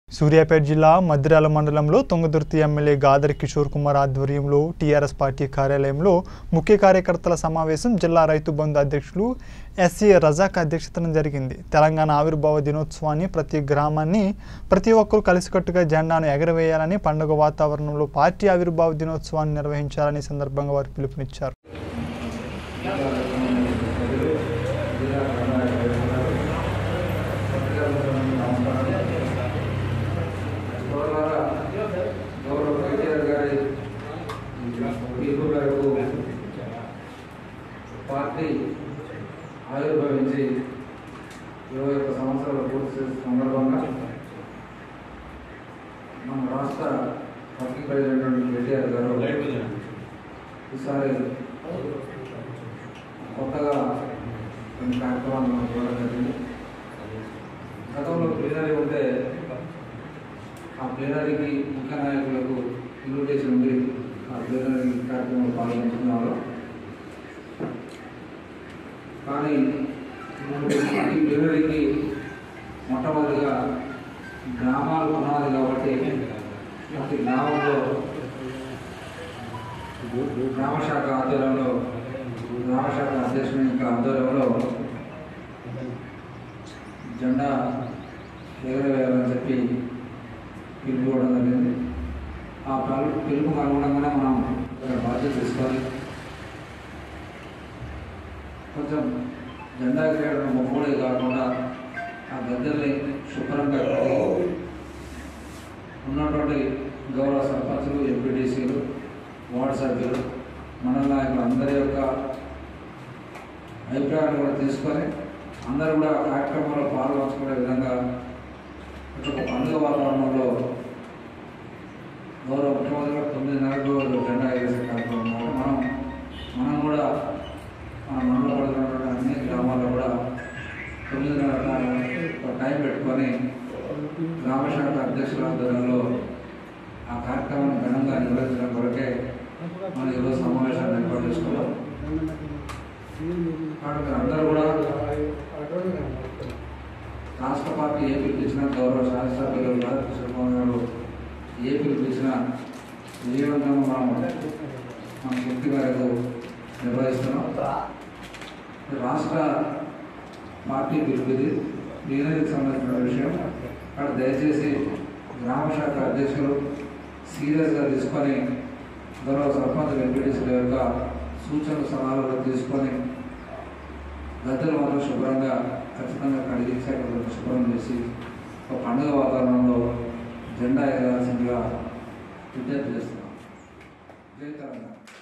సూర్యాపేట జిల్లా మద్రాల మండలంలో తుంగదుర్తి ఎమ్మెల్యే గాదర్ కిషోర్ కుమార్ ఆధ్వర్యంలో టీఆర్ఎస్ పార్టీ కార్యాలయంలో ముఖ్య కార్యకర్తల సమావేశం జిల్లా రైతు బంధు అధ్యక్షులు ఎస్సీ రజాక్ అధ్యక్షతన జరిగింది తెలంగాణ ఆవిర్భావ దినోత్సవాన్ని ప్రతి గ్రామాన్ని ప్రతి ఒక్కరూ కలిసికట్టుగా జెండాను ఎగరవేయాలని పండుగ వాతావరణంలో పార్టీ ఆవిర్భావ దినోత్సవాన్ని నిర్వహించాలని ఈ సందర్భంగా వారు పిలుపునిచ్చారు గౌరవ కేటీఆర్ గారి పిలుపు మేరకు పార్టీ ఆవిర్భవించి ఇరవై ఒక్క సంవత్సరాలు పూర్తి చేసిన సందర్భంగా మన రాష్ట్ర వర్కింగ్ ప్రెసిడెంట్ కేటీఆర్ గారు ఈసారి కొత్తగా కొన్ని కార్యక్రమాలు మనం చూడడం జరిగింది గతంలో ప్లీనరీ ఉంటే ఆ ప్లీనరీకి ముఖ్య నాయకులకు ఇన్విటేషన్ ఉంది ఆ ప్లీనరీ కార్యక్రమంలో పాల్గొంటున్నారు కానీ ఈ ప్లీనరీకి మొట్టమొదటిగా గ్రామాలు పునాది కాబట్టి ప్రతి గ్రామంలో గ్రామశాఖ ఆధ్వర్యంలో గ్రామశాఖ అధ్యక్షుని యొక్క ఆధ్వర్యంలో జెండా ఎగరవేయాలని చెప్పి పిలుపుకోవడం జరిగింది ఆ పిలు- పిలుపుకు అనుగుణంగానే మనం ఇక్కడ బాధ్యత తీసుకోవాలి కొంచెం జెండా ఎగరేయడం మొక్కుడే కాకుండా ఆ గద్దెల్ని శుభ్రంగా కడిగి ఉన్నటువంటి గౌరవ సర్పంచులు ఎంపీటీసీలు వార్డు సభ్యులు మండల నాయకులు అందరి యొక్క అభిప్రాయాలు కూడా తీసుకొని అందరూ కూడా ఆ కార్యక్రమంలో పాల్గొంచుకునే విధంగా ఒక పండుగ వాతావరణంలో గౌరవ ముఖ్యమంత్రి గారు తొమ్మిదిన్నరకు జెండా ఎగరేసే కార్యక్రమం ఉన్నారు. మనం మనం కూడా మన మండల పరిధిలో అన్ని గ్రామాల్లో కూడా తొమ్మిదిన్నర టైం- ఒక టైం పెట్టుకొని గ్రామశాఖ అధ్యక్షుల ఆధ్వర్యంలో ఆ కార్యక్రమాన్ని ఘనంగా నిర్వహించడం కొరకే మనం ఈరోజు సమావేశాన్ని ఏర్పాటు చేసుకున్నాం కాబట్టి మీరు అందరూ కూడా రాష్ట్ర పార్టీ ఏ పిలిపించిన గౌరవ శాసనసభ్యులు గారు కిషోర్ గారు ఏ పిలిపించిన విజయవంతంగా మనం మన శక్తి మేరకు నిర్వహిస్తున్నాం రాష్ట్ర పార్టీ పిలుపుది ప్లీనరీకి సంబంధించిన విషయం అక్కడ దయచేసి గ్రామ శాఖ అధ్యక్షులు సీరియస్గా తీసుకొని గౌరవ సర్పంచ్ వెంకటేశ్వర యొక్క సూచనలు సలహాలు కూడా తీసుకొని గద్దెలు మాత్రం శుభ్రంగా ఖచ్చితంగా కడిగించి అక్కడ శుభ్రం చేసి ఒక పండుగ వాతావరణంలో జెండా ఎగరాల్సిందిగా విజ్ఞప్తి చేస్తున్నాం జై తెలంగాణ